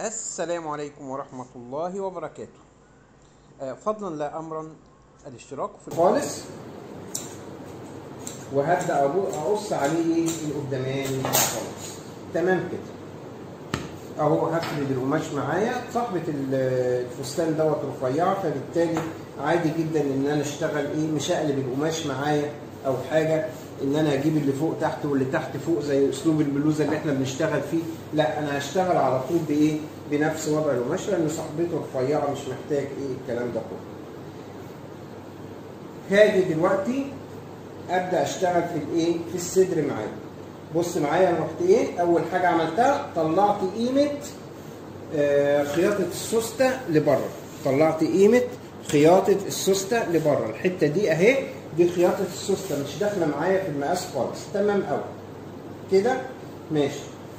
السلام عليكم ورحمة الله وبركاته آه، فضلا لا أمرا الاشتراك في خالص وهبدا أبو- اقص عليه ايه القداماني خالص تمام كده اهو هفرد القماش معايا صاحبة ال- الفستان دوت رفيعة فبالتالي عادي جدا ان انا اشتغل ايه مش اقلب القماش معايا او حاجة ان انا اجيب اللي فوق تحت واللي تحت فوق زي اسلوب البلوزة اللي احنا بنشتغل فيه لا انا هشتغل على طول بايه بنفس وضع القماش لان صاحبته رفيعة مش محتاج ايه الكلام ده كله هاجي دلوقتي ابدا اشتغل في الايه في الصدر معايا بص معايا انا رحت ايه اول حاجه عملتها طلعت قيمه آه، خياطه السوسته لبره طلعت قيمه خياطه السوسته لبره الحته دي اهي دي خياطه السوسته مش داخله معايا في المقاس خالص تمام قوي كده ماشي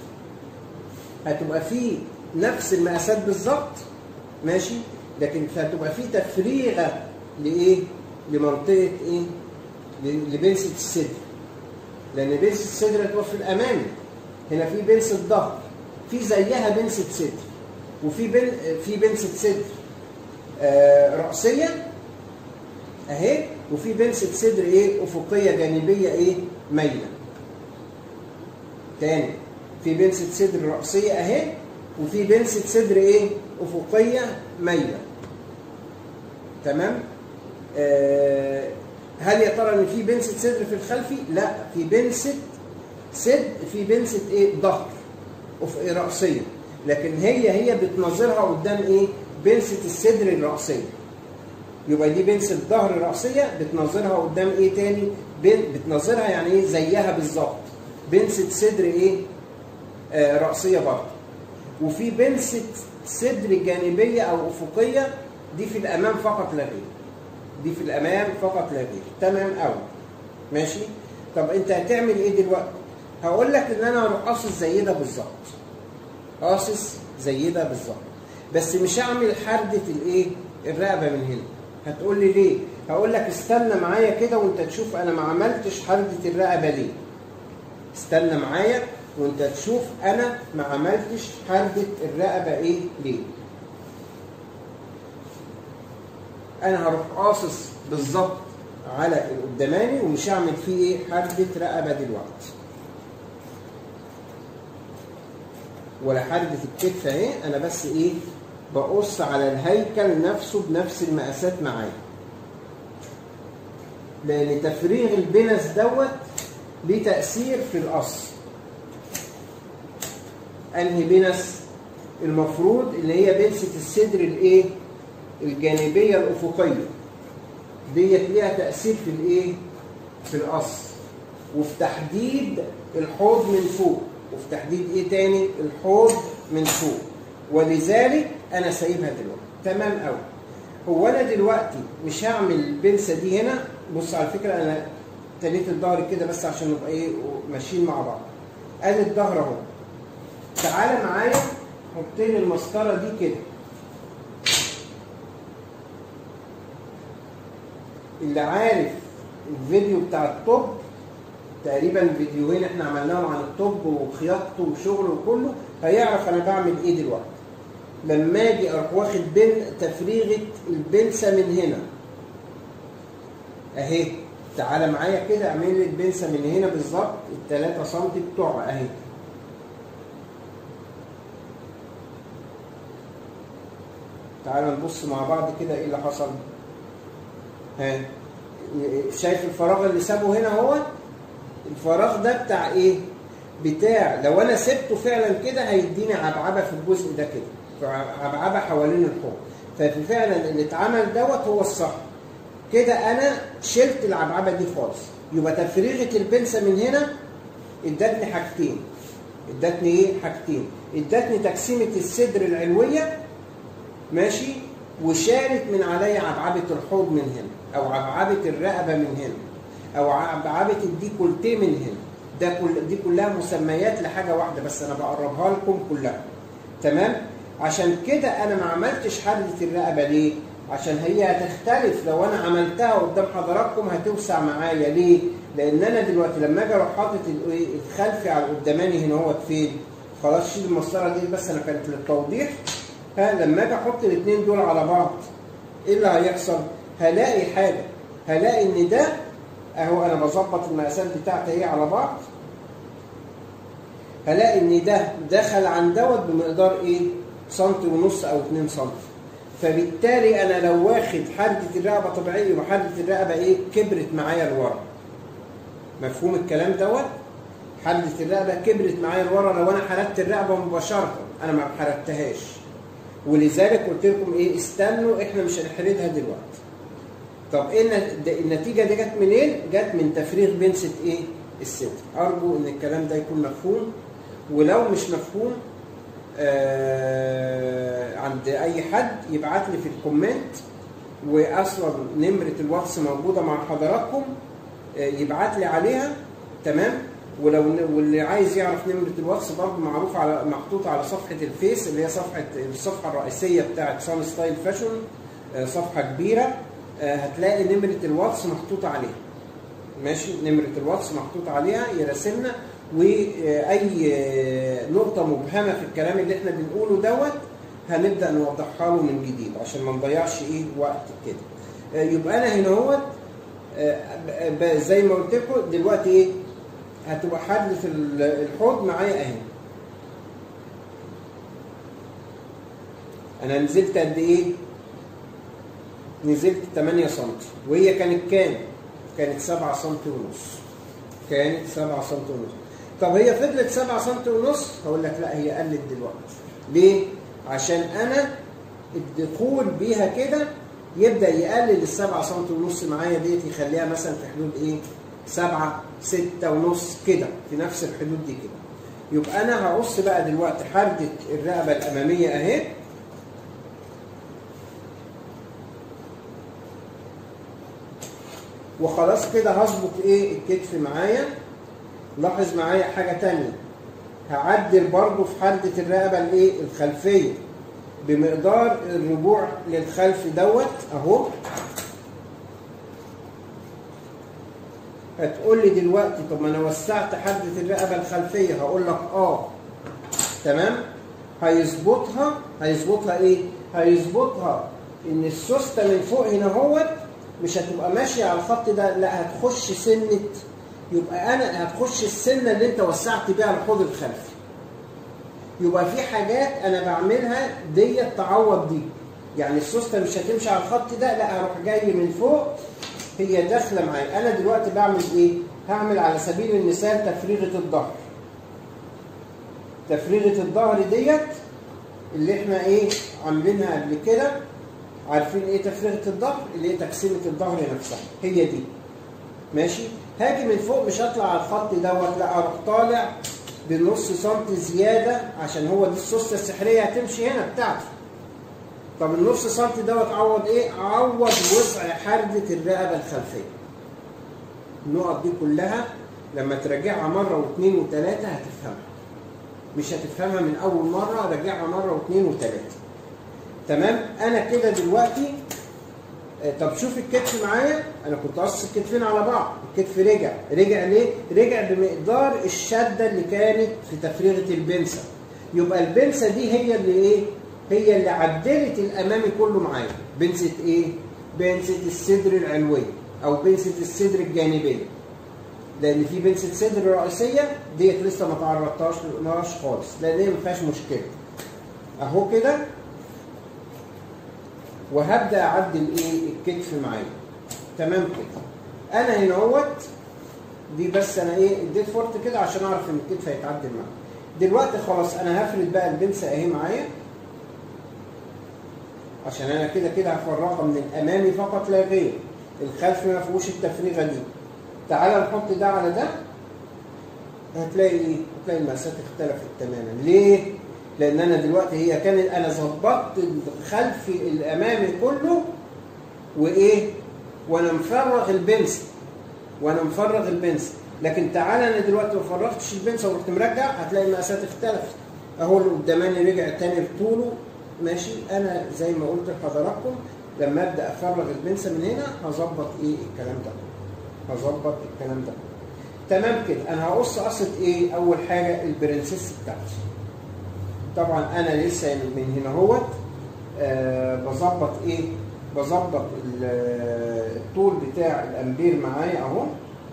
هتبقى في نفس المقاسات بالظبط ماشي لكن هتبقى في تفريغه لايه لمنطقه ايه ل- لبنسة الصدر لان بنسة الصدر هتبقى في الامامي هنا في بنسة ظهر في زيها بنسة صدر وفي بن في بنسة صدر آه رأسية اهي وفي بنسة صدر ايه افقية جانبية ايه مايلة تاني في بنسة صدر رأسية اهي وفي بنسة صدر ايه افقية مايلة تمام آه هل يا ترى ان في بنسة صدر في الخلفي؟ لا في بنسة صدر في بنسة ايه؟ ظهر أف- رأسية لكن هي هي بتنظرها قدام ايه؟ بنسة الصدر الرأسية يبقى دي بنسة ظهر رأسية بتنظرها قدام ايه تاني؟ بن- بتنظرها يعني ايه؟ زيها بالظبط بنسة صدر ايه؟ آه رأسية برضه وفي بنسة صدر جانبية أو أفقية دي في الأمام فقط لا غير دي في الامام فقط لا غير تمام قوي ماشي طب انت هتعمل ايه دلوقتي هقول لك ان انا هروح قاصص زي ده بالظبط قاصص زي ده بالظبط بس مش هعمل حردة الايه الرقبه من هنا هتقول لي ليه هقول لك استنى معايا كده وانت تشوف انا ما عملتش حردة الرقبه ليه استنى معايا وانت تشوف انا ما عملتش حردة الرقبه ايه ليه انا هروح قاصص بالظبط على القداماني ومش هعمل فيه ايه حردة رقبة دلوقتي ولا حردة الكتف اهي انا بس ايه بقص على الهيكل نفسه بنفس المقاسات معايا لان تفريغ البنس دوت ليه تأثير في القص انهي بنس المفروض اللي هي بنسة الصدر الايه الجانبيه الافقيه ديت ليها تاثير في الايه في القص وفي تحديد الحوض من فوق وفي تحديد ايه تاني الحوض من فوق ولذلك انا سايبها دلوقتي تمام قوي هو انا دلوقتي مش هعمل البنسه دي هنا بص على فكره انا تنيت الظهر كده بس عشان نبقى ايه ماشيين مع بعض ادي الظهر اهو تعالى معايا حط لي المسطره دي كده اللي عارف الفيديو بتاع الطب تقريبا فيديوهين احنا عملناهم عن الطب وخياطته وشغله وكله هيعرف انا بعمل ايه دلوقتي لما اجي اروح واخد بن تفريغه البنسه من هنا اهي تعالى معايا كده اعمل لي البنسه من هنا بالظبط ال 3 سم بتوعها اهي تعالى نبص مع بعض كده ايه اللي حصل ها شايف الفراغ اللي سابه هنا هو الفراغ ده بتاع ايه بتاع لو انا سبته فعلا كده هيديني عبعبه في الجزء ده كده عبعبه حوالين الحوض ففعلا اللي اتعمل دوت هو الصح كده انا شلت العبعبه دي خالص يبقى تفريغه البنسه من هنا ادتني حاجتين ادتني ايه حاجتين ادتني تقسيمه الصدر العلويه ماشي وشالت من عليا عبعبة الحوض من هنا أو عبعبة الرقبة من هنا أو عبعبة الديكولتيه من هنا ده كل دي كلها مسميات لحاجة واحدة بس أنا بقربها لكم كلها تمام عشان كده أنا ما عملتش حردة الرقبة ليه؟ عشان هي هتختلف لو أنا عملتها قدام حضراتكم هتوسع معايا ليه؟ لأن أنا دلوقتي لما أجي أروح حاطط الخلفي على القداماني هنا هو فين؟ خلاص شيل المسطره دي بس انا كانت للتوضيح ها لما اجي احط الاثنين دول على بعض ايه اللي هيحصل؟ هلاقي حاجه هلاقي ان ده اهو انا بظبط المقاسات بتاعتي اهي على بعض هلاقي ان ده دخل عن دوت بمقدار ايه؟ سنتي ونص او 2 سنتي فبالتالي انا لو واخد حده الرقبه طبيعيه وحده الرقبه ايه؟ كبرت معايا لورا مفهوم الكلام دوت؟ حده الرقبه كبرت معايا لورا لو انا حردت الرقبه مباشره انا ما حردتهاش ولذلك قلت لكم ايه استنوا احنا مش هنحردها دلوقتي طب ايه الن- ده- النتيجه دي جت منين؟ جت من تفريغ بنسة ايه؟ الصدر ارجو ان الكلام ده يكون مفهوم ولو مش مفهوم آه عند اي حد يبعت لي في الكومنت واصلا نمره الواتس موجوده مع حضراتكم آه يبعت لي عليها تمام ولو واللي عايز يعرف نمره الواتس برضه معروف على محطوطه على صفحه الفيس اللي هي صفحه الصفحه الرئيسيه بتاعت سان ستايل فاشون آه، صفحه كبيره آه، هتلاقي نمره الواتس محطوطه عليها ماشي نمره الواتس محطوط عليها يراسلنا واي آه، نقطه مبهمه في الكلام اللي احنا بنقوله دوت هنبدا نوضحها له من جديد عشان ما نضيعش ايه وقت كده آه، يبقى انا هنا اهوت آه، ب- ب- زي ما قلت لكم دلوقتي ايه هتبقى حد في ال- الحوض معايا اهي انا نزلت قد ايه نزلت 8 سم وهي كانت كام كانت 7 سم ونص كانت 7 سم ونص طب هي فضلت 7 سم ونص هقول لك لا هي قلت دلوقتي ليه عشان انا الدخول بيها كده يبدا يقلل السبعة سم ونص معايا ديت يخليها مثلا في حدود ايه؟ سبعة ستة ونص كده في نفس الحدود دي كده. يبقى انا هقص بقى دلوقتي حردة الرقبة الأمامية أهي وخلاص كده هظبط ايه الكتف معايا لاحظ معايا حاجة تانية هعدل برضو في حردة الرقبة الايه الخلفية بمقدار الرجوع للخلف دوت اهو هتقول لي دلوقتي طب ما انا وسعت حدة الرقبة الخلفية هقول لك اه تمام هيظبطها هيظبطها ايه؟ هيظبطها ان السوستة من فوق هنا اهوت مش هتبقى ماشية على الخط ده لا هتخش سنة يبقى انا هتخش السنة اللي انت وسعت بيها الحوض الخلفي يبقى في حاجات انا بعملها ديت تعوض دي يعني السوسته مش هتمشي على الخط ده لا هروح جاي من فوق هي داخله معايا انا دلوقتي بعمل ايه هعمل على سبيل المثال تفريغه الظهر تفريغه الظهر ديت اللي احنا ايه عاملينها قبل كده عارفين ايه تفريغه الظهر اللي هي تقسيمه الظهر نفسها هي دي ماشي هاجي من فوق مش هطلع على الخط دوت لا اروح طالع بنص سم زياده عشان هو دي السوسته السحريه هتمشي هنا بتاعتي طب النص سم دوت عوض ايه؟ عوض وسع حرده الرقبه الخلفيه. النقط دي كلها لما تراجعها مره واثنين وثلاثه هتفهمها. مش هتفهمها من اول مره راجعها مره واثنين وثلاثه. تمام؟ انا كده دلوقتي آه، طب شوف الكتف معايا انا كنت قص الكتفين على بعض الكتف رجع رجع ليه رجع بمقدار الشده اللي كانت في تفريغه البنسه يبقى البنسه دي هي اللي ايه هي اللي عدلت الامامي كله معايا بنسه ايه بنسه الصدر العلويه او بنسه الصدر الجانبيه لان في بنسه صدر رئيسيه ديت لسه ما تعرضتهاش لهاش خالص لان هي ما فيهاش مشكله اهو كده وهبدا اعدل ايه الكتف معايا تمام كده انا هنا اهوت دي بس انا ايه اديت فورت كده عشان اعرف ان الكتف هيتعدل معايا دلوقتي خلاص انا هفرد بقى البنسه اهي معايا عشان انا كده كده هفرغها من الامامي فقط لا غير الخلف ما فيهوش التفريغه دي تعال نحط ده على ده هتلاقي ايه؟ هتلاقي المقاسات اختلفت تماما ليه؟ لان انا دلوقتي هي كانت انا ظبطت الخلفي الامامي كله وايه؟ وانا مفرغ البنسل وانا مفرغ البنسل لكن تعالى انا دلوقتي ما فرغتش البنسل ورحت مرجع هتلاقي المقاسات اختلفت اهو اللي قداماني رجع تاني لطوله ماشي انا زي ما قلت لحضراتكم لما ابدا افرغ البنسه من هنا هظبط ايه الكلام ده هظبط الكلام ده تمام كده انا هقص قصه ايه اول حاجه البرنسيس بتاعتي طبعا انا لسه من هنا اهوت آه بظبط ايه بظبط ال- الطول بتاع الامبير معايا اهو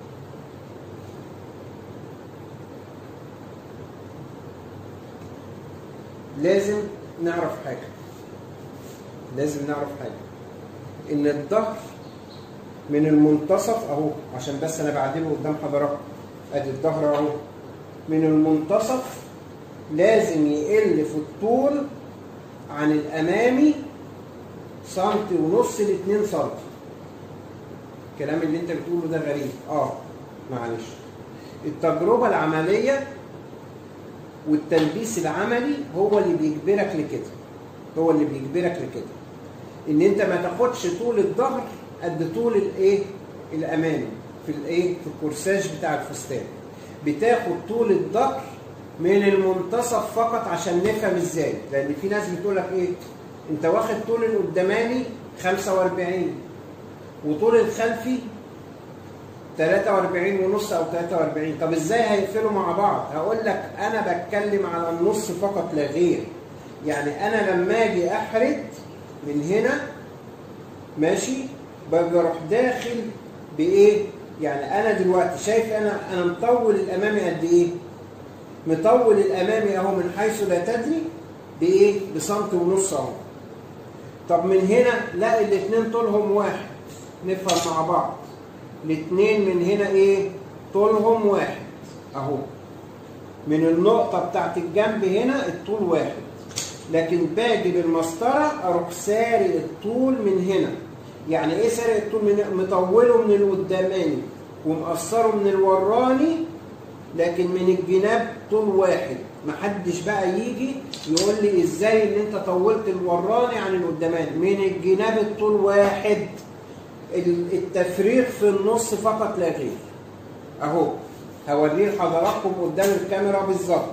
لازم نعرف حاجه لازم نعرف حاجه ان الظهر من المنتصف اهو عشان بس انا بعدله قدام حضراتكم ادي الظهر اهو من المنتصف لازم يقل في الطول عن الامامي سنتي ونص ل 2 سنتي الكلام اللي انت بتقوله ده غريب اه معلش التجربه العمليه والتلبيس العملي هو اللي بيجبرك لكده هو اللي بيجبرك لكده ان انت ما تاخدش طول الظهر قد طول الايه الامامي في الايه في الكورساج بتاع الفستان بتاخد طول الظهر من المنتصف فقط عشان نفهم ازاي لان في ناس بتقول لك ايه انت واخد طول القداماني 45 وطول الخلفي 43 ونص او 43 طب ازاي هيقفلوا مع بعض هقول لك انا بتكلم على النص فقط لا غير يعني انا لما اجي احرد من هنا ماشي باجي اروح داخل بايه يعني انا دلوقتي شايف انا انا مطول الامامي قد ايه مطول الامامي اهو من حيث لا تدري بايه بسنتي ونص اهو طب من هنا لا الاثنين طولهم واحد نفهم مع بعض الاثنين من هنا ايه طولهم واحد اهو من النقطة بتاعت الجنب هنا الطول واحد لكن باجي بالمسطرة اروح سارق الطول من هنا يعني ايه سارق الطول من هنا؟ مطوله من القداماني ومقصره من الوراني لكن من الجناب طول واحد محدش بقى يجي يقول لي ازاي ان انت طولت الوراني عن القداماني من الجناب الطول واحد ال- التفريغ في النص فقط لا غير اهو هوريه لحضراتكم قدام الكاميرا بالظبط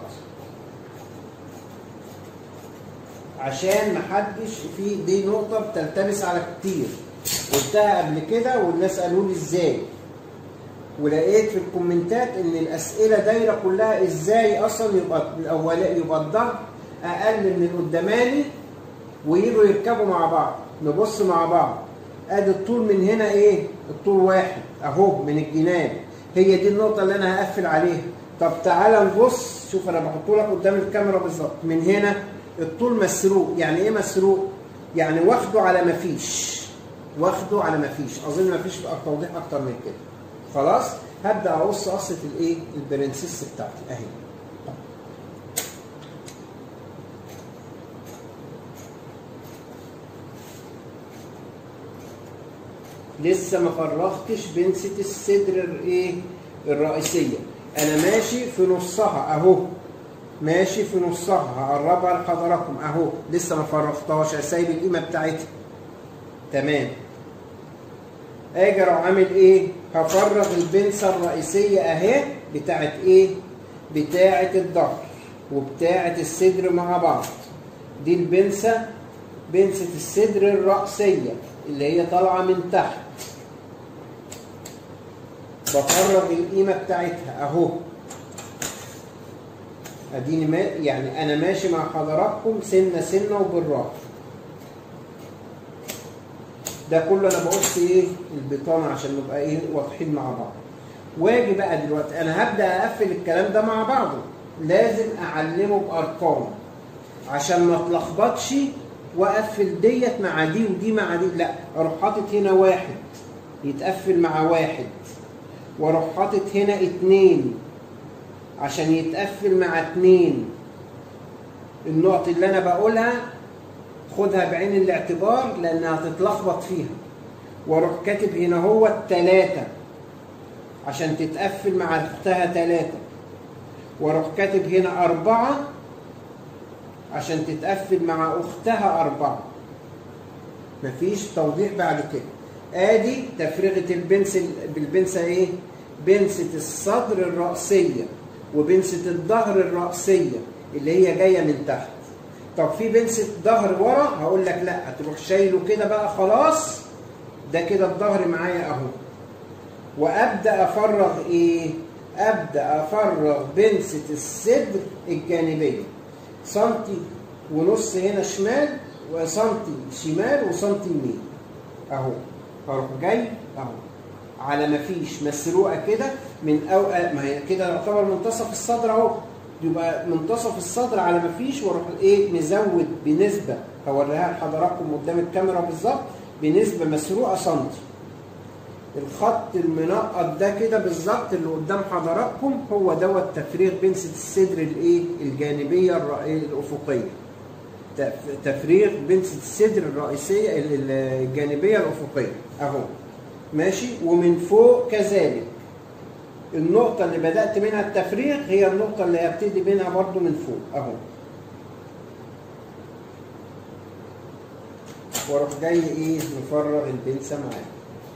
عشان محدش في دي نقطة بتلتبس على كتير قلتها قبل كده والناس قالوا لي ازاي ولقيت في الكومنتات ان الاسئله دايره كلها ازاي اصلا يبقى الاول يبقى الظهر اقل من القداماني ويجوا يركبوا مع بعض نبص مع بعض ادي الطول من هنا ايه الطول واحد اهو من الجناب هي دي النقطه اللي انا هقفل عليها طب تعالى نبص شوف انا بحط لك قدام الكاميرا بالظبط من هنا الطول مسروق يعني ايه مسروق يعني واخده على ما فيش واخده على ما فيش اظن ما فيش توضيح اكتر من كده خلاص هبدا اقص قصه الايه البرنسيس بتاعتي اهي لسه ما فرغتش بنسة الصدر الايه الرئيسيه انا ماشي في نصها اهو ماشي في نصها هقربها لحضراتكم اهو لسه ما فرغتهاش سايب القيمه بتاعتها تمام اجي اروح عامل ايه هفرغ البنسه الرئيسيه اهي بتاعت ايه بتاعت الظهر وبتاعت الصدر مع بعض دي البنسه بنسه الصدر الرئيسيه اللي هي طالعه من تحت بفرغ القيمه بتاعتها اهو اديني ما يعني انا ماشي مع حضراتكم سنه سنه وبالراحه ده كله انا بقص ايه البطانه عشان نبقى ايه واضحين مع بعض واجي بقى دلوقتي انا هبدا اقفل الكلام ده مع بعضه لازم اعلمه بارقام عشان ما اتلخبطش واقفل ديت مع دي ودي مع دي لا اروح حاطط هنا واحد يتقفل مع واحد واروح حاطط هنا اتنين عشان يتقفل مع اتنين النقط اللي انا بقولها خدها بعين الاعتبار لانها هتتلخبط فيها واروح كاتب هنا هو التلاتة عشان تتقفل مع اختها تلاتة واروح كاتب هنا أربعة عشان تتقفل مع أختها أربعة مفيش توضيح بعد كده ادي تفرغة البنس بالبنسة ايه؟ بنسة الصدر الرأسية وبنسة الظهر الرأسية اللي هي جاية من تحت طب في بنسة ظهر ورا هقول لك لا هتروح شايله كده بقى خلاص ده كده الظهر معايا اهو وابدا افرغ ايه ابدا افرغ بنسة الصدر الجانبية سنتي ونص هنا شمال وسنتي شمال وسنتي يمين اهو اروح جاي اهو على ما فيش مسروقه كده من أو ما هي كده يعتبر منتصف الصدر اهو يبقى منتصف الصدر على ما فيش واروح ايه مزود بنسبه هوريها لحضراتكم قدام الكاميرا بالظبط بنسبه مسروقه سنتي الخط المنقط ده كده بالظبط اللي قدام حضراتكم هو دوت تفريغ بنسة الصدر الايه الجانبيه الرأي الافقيه تف- تفريغ بنسة الصدر الرئيسيه ال- ال- الجانبيه الافقيه اهو ماشي ومن فوق كذلك النقطة اللي بدأت منها التفريغ هي النقطة اللي هبتدي منها برضو من فوق اهو واروح جاي ايه مفرغ البنسة معايا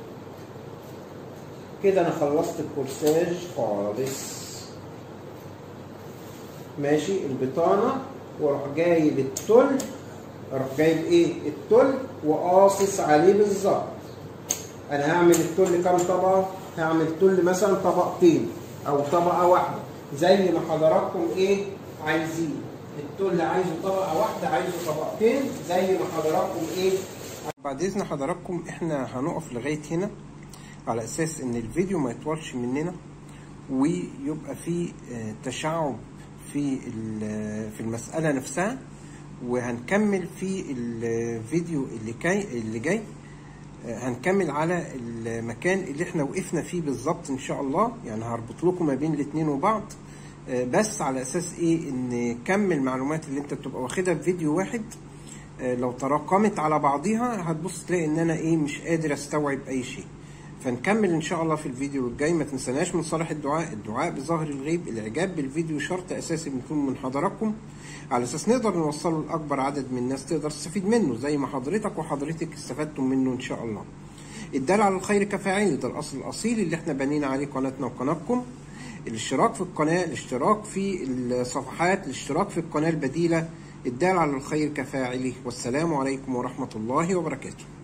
كده انا خلصت الكورساج خالص ماشي البطانة واروح جايب التل اروح جايب ايه التل وقاصص عليه بالظبط انا هعمل التل كام طبقة هعمل تل مثلا طبقتين او طبقة واحدة زي ما حضراتكم ايه عايزين التل عايزه طبقة واحدة عايزه طبقتين زي ما حضراتكم ايه بعد اذن حضراتكم احنا هنقف لغايه هنا على اساس ان الفيديو ما يطولش مننا ويبقى في آه، تشعب في ال- في المساله نفسها وهنكمل في الفيديو اللي جاي اللي جاي آه، هنكمل على المكان اللي احنا وقفنا فيه بالظبط ان شاء الله يعني هربط لكم ما بين الاتنين وبعض آه، بس على اساس ايه ان كم المعلومات اللي انت بتبقى واخدها في فيديو واحد آه، لو تراكمت على بعضيها هتبص تلاقي ان انا ايه مش قادر استوعب اي شيء فنكمل ان شاء الله في الفيديو الجاي ما تنسناش من صالح الدعاء الدعاء بظاهر الغيب الاعجاب بالفيديو شرط اساسي بيكون من حضراتكم على اساس نقدر نوصله لاكبر عدد من الناس تقدر تستفيد منه زي ما حضرتك وحضرتك استفدتم منه ان شاء الله الدال على الخير كفاعل ده الاصل الاصيل اللي احنا بنينا عليه قناتنا وقناتكم الاشتراك في القناة الاشتراك في الصفحات الاشتراك في القناة البديلة الدال على الخير كفاعله والسلام عليكم ورحمة الله وبركاته